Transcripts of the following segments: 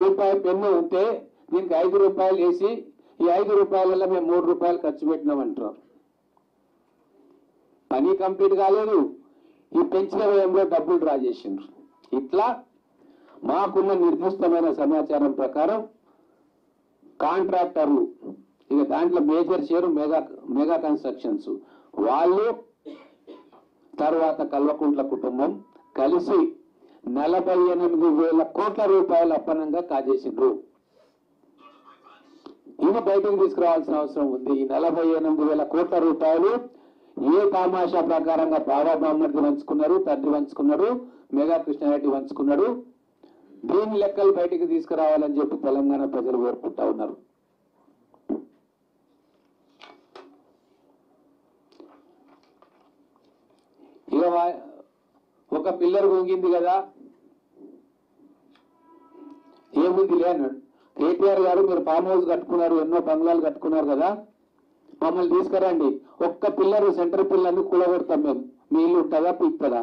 రూపాయల పెన్ను ఉంటే దీనికి ఐదు రూపాయలు వేసి ఈ ఐదు రూపాయలలో మేము మూడు రూపాయలు ఖర్చు పెట్టినామంటారు పని కంప్లీట్ కాలేదు ఈ పెంచిన వ్యయంలో డబ్బులు డ్రా చేసిండ్రు ఇట్లా మాకున్న నిర్దిష్టమైన సమాచారం ప్రకారం కాంట్రాక్టర్లు ఇక దాంట్లో major share mega mega constructions వాళ్ళు తర్వాత కల్వకుంట్ల కుటుంబం కలిసి నలభై ఎనిమిది వేల కోట్ల రూపాయలు అప్పనంగా కాజేసిండ్రు ఇది బయటకు తీసుకురావాల్సిన అవసరం ఉంది ఈ నలభై ఎనిమిది వేల కోట్ల రూపాయలు ఏ తమాషా ప్రకారంగా బాబా బామ్మర్ది పంచుకున్నారు తండ్రి పంచుకున్నాడు మెగా కృష్ణారెడ్డి పంచుకున్నాడు దీని లెక్కలు బయటికి తీసుకురావాలని చెప్పి తెలంగాణ ప్రజలు కోరుకుంటా ఉన్నారు ఇక వా- ఒక పిల్లర్ పొంగింది కదా ఏముంది అన్నాడు కేటీఆర్ గారు మీరు ఫామ్ హౌస్ కట్టుకున్నారు ఎన్నో బంగ్లాలు కట్టుకున్నారు కదా మమ్మల్ని తీసుకురండి ఒక్క పిల్లర్ సెంటర్ పిల్లర్ని కూడగొడతాం మేము మీ ఇల్లు ఉంటుందా పీక్తుందా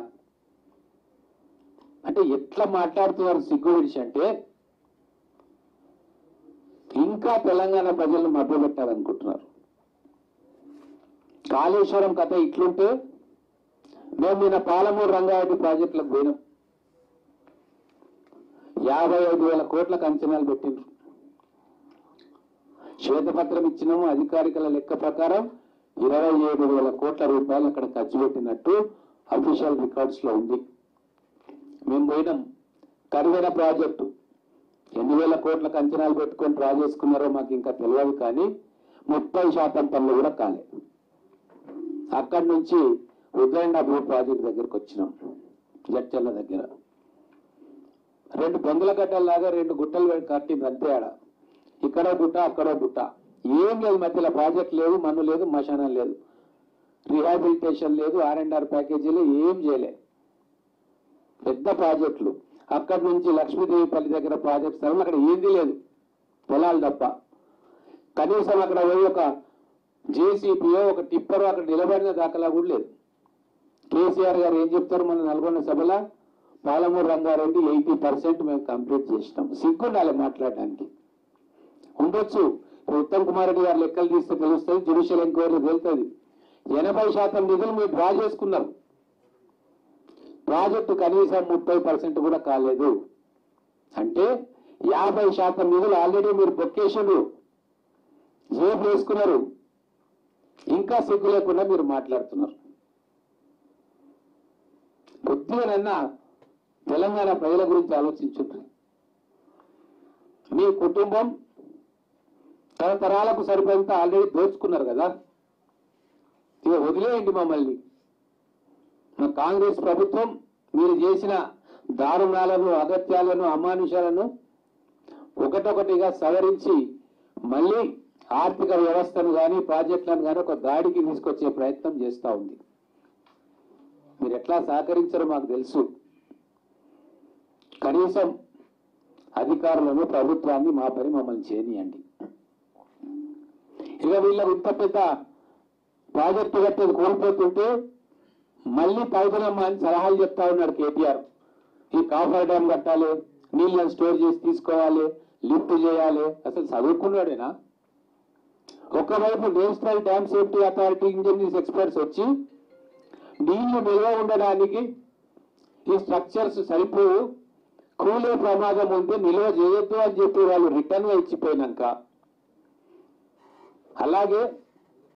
అంటే ఎట్లా మాట్లాడుతున్నారు సిగ్గు విడిచి అంటే ఇంకా తెలంగాణ ప్రజలను మభ్యపెట్టాలనుకుంటున్నారు కాళేశ్వరం కథ ఇట్లుంటే మేము నిన్న పాలమూరు రంగారెడ్డి ప్రాజెక్టులకు పోయినాం యాభై ఐదు వేల కోట్లకు అంచనాలు పెట్టిండ్రు శ్వేతపత్రం ఇచ్చినాము అధికారికల లెక్క ప్రకారం ఇరవై ఏడు వేల కోట్ల రూపాయలు అక్కడ ఖర్చు పెట్టినట్టు అఫీషియల్ రికార్డ్స్ లో ఉంది మేము పోయినాం కరువైన ప్రాజెక్టు ఎన్ని వేల కోట్లకు అంచనాలు పెట్టుకొని డ్రా చేసుకున్నారో మాకు ఇంకా తెలియదు కానీ ముప్పై శాతం పనులు కూడా కాలే అక్కడి నుంచి ఉదయండాపూర్ ప్రాజెక్ట్ దగ్గరికి వచ్చినాం జడ్చల్ల దగ్గర రెండు బొంగుల గడ్డల్లాగా రెండు గుట్టలు పెట్టి కట్టింది అంతే ఆడ ఇక్కడ గుట్ట అక్కడ గుట్ట ఏం లేదు మధ్యలో ప్రాజెక్ట్ లేదు మన్ను లేదు మశానం లేదు రిహాబిలిటేషన్ లేదు ఆర్ అండ్ ఆర్ ప్యాకేజీలు ఏం చేయలే పెద్ద ప్రాజెక్టులు అక్కడి నుంచి లక్ష్మీదేవిపల్లి దగ్గర ప్రాజెక్ట్ స్థలం అక్కడ ఏంది లేదు పొలాలు తప్ప కనీసం అక్కడ పోయి ఒక జేసీపీఓ ఒక టిప్పర్ అక్కడ నిలబడిన దాఖలా కూడా లేదు కేసీఆర్ గారు ఏం చెప్తారు మన నల్గొండ సభలో పాలమూరు రంగారెడ్డి ఎయిటీ పర్సెంట్ మేము కంప్లీట్ చేసినాం సిగ్గుండాలి మాట్లాడడానికి ఉండొచ్చు ఇప్పుడు ఉత్తమ్ కుమార్ రెడ్డి గారు లెక్కలు తీస్తే తెలుస్తుంది జ్యుడిషియల్ ఎంక్వైరీ వెళ్తుంది ఎనభై శాతం నిధులు మీరు డ్రా చేసుకున్నారు ప్రాజెక్టు కనీసం ముప్పై పర్సెంట్ కూడా కాలేదు అంటే యాభై శాతం నిధులు ఆల్రెడీ మీరు బొక్కేషన్లు జేబు వేసుకున్నారు ఇంకా సిగ్గు లేకుండా మీరు మాట్లాడుతున్నారు కొద్దిగానన్నా తెలంగాణ ప్రజల గురించి ఆలోచించుండ్రి మీ కుటుంబం తరతరాలకు సరిపోయేంత ఆల్రెడీ దోచుకున్నారు కదా ఇక వదిలేయండి మమ్మల్ని మా కాంగ్రెస్ ప్రభుత్వం మీరు చేసిన దారుణాలను అగత్యాలను అమానుషాలను ఒకటొకటిగా సవరించి మళ్ళీ ఆర్థిక వ్యవస్థను కానీ ప్రాజెక్టులను కానీ ఒక దాడికి తీసుకొచ్చే ప్రయత్నం చేస్తూ ఉంది మీరు ఎట్లా సహకరించారో మాకు తెలుసు కనీసం అధికారులను ప్రభుత్వాన్ని మా పని మమ్మల్ని చేయనియండి ఇక వీళ్ళ ఇంత పెద్ద ప్రాజెక్టు కట్టేది కోల్పోతుంటే మళ్ళీ పైదనమ్మ అని సలహాలు చెప్తా ఉన్నాడు కేటీఆర్ ఈ కాఫర్ డ్యామ్ కట్టాలి నీళ్ళని స్టోర్ చేసి తీసుకోవాలి లిఫ్ట్ చేయాలి అసలు చదువుకున్నాడేనా ఒకవైపు national dam safety authority engineers experts వచ్చి నీళ్లు నిల్వ ఉండడానికి ఈ స్ట్రక్చర్స్ సరిపోవు కూలే ప్రమాదం ఉంది నిల్వ చేయొద్దు అని చెప్పి వాళ్ళు రిటర్న్ గా ఇచ్చిపోయినాక అలాగే